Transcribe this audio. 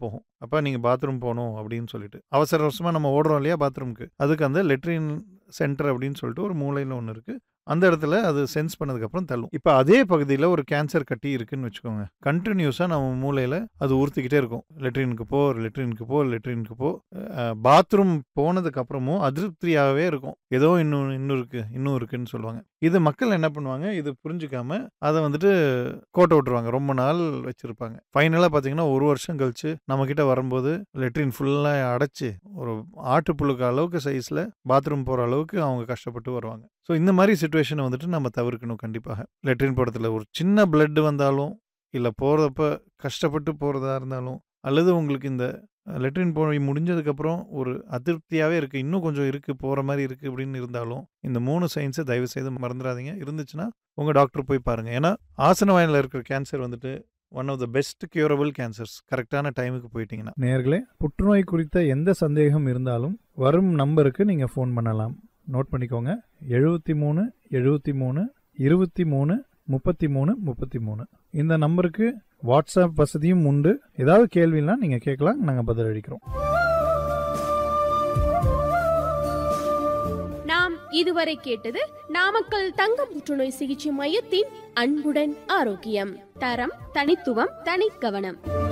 போகும் அப்போ நீங்கள் பாத்ரூம் போகணும் அப்படின்னு சொல்லிட்டு அவசர அவசரமாக நம்ம ஓடுறோம் இல்லையா பாத்ரூம்க்கு அதுக்கு அந்த லெட்ரின் சென்டர் அப்படின்னு சொல்லிட்டு ஒரு மூலையில் ஒன்று இருக்குது அந்த இடத்துல அது சென்ஸ் பண்ணதுக்கப்புறம் தள்ளும் இப்போ அதே பகுதியில் ஒரு கேன்சர் கட்டி இருக்குன்னு வச்சுக்கோங்க கண்டினியூஸாக நம்ம மூளையில் அது உறுத்திக்கிட்டே இருக்கும் லெட்ரினுக்கு போ லெட்ரினுக்கு போ லெட்ரினுக்கு போ பாத்ரூம் போனதுக்கு அப்புறமும் அதிருப்தியாகவே இருக்கும் ஏதோ இன்னும் இன்னும் இருக்கு இன்னும் இருக்குன்னு சொல்லுவாங்க இது மக்கள் என்ன பண்ணுவாங்க இது புரிஞ்சுக்காம அதை வந்துட்டு கோட்டை விட்டுருவாங்க ரொம்ப நாள் வச்சிருப்பாங்க ஃபைனலாக பார்த்தீங்கன்னா ஒரு வருஷம் கழிச்சு நம்ம கிட்ட வரும்போது லெட்ரின் ஃபுல்லாக அடைச்சு ஒரு ஆட்டுப்புழுக்கு அளவுக்கு சைஸில் பாத்ரூம் போகிற அளவுக்கு அவங்க கஷ்டப்பட்டு வருவாங்க ஸோ இந்த மாதிரி சுச்சுவேஷனை வந்துட்டு நம்ம தவிர்க்கணும் கண்டிப்பாக லெட்ரின் படத்தில் ஒரு சின்ன பிளட் வந்தாலும் இல்லை போகிறப்ப கஷ்டப்பட்டு போகிறதா இருந்தாலும் அல்லது உங்களுக்கு இந்த லெட்ரின் போய் முடிஞ்சதுக்கப்புறம் ஒரு அதிருப்தியாகவே இருக்குது இன்னும் கொஞ்சம் இருக்குது போகிற மாதிரி இருக்குது அப்படின்னு இருந்தாலும் இந்த மூணு சயின்ஸை தயவு செய்து மறந்துடாதீங்க இருந்துச்சுன்னா உங்கள் டாக்டர் போய் பாருங்கள் ஏன்னா ஆசன வாயில இருக்கிற கேன்சர் வந்துட்டு one of the best curable cancers கரெக்டான டைமுக்கு போயிட்டீங்கன்னா நேர்களே புற்றுநோய் குறித்த எந்த சந்தேகம் இருந்தாலும் வரும் நம்பருக்கு நீங்கள் ஃபோன் பண்ணலாம் நோட் பண்ணிக்கோங்க எழுபத்தி மூணு எழுபத்தி மூணு இருபத்தி மூணு முப்பத்தி மூணு முப்பத்தி மூணு இந்த நம்பருக்கு வாட்ஸ்அப் வசதியும் உண்டு ஏதாவது கேள்வினா நீங்கள் கேட்கலாம் நாங்கள் பதிலளிக்கிறோம் நாம் இதுவரை கேட்டது நாமக்கல் தங்க புற்றுநோய் சிகிச்சை மையத்தின் அன்புடன் ஆரோக்கியம் தரம் தனித்துவம் தனி கவனம்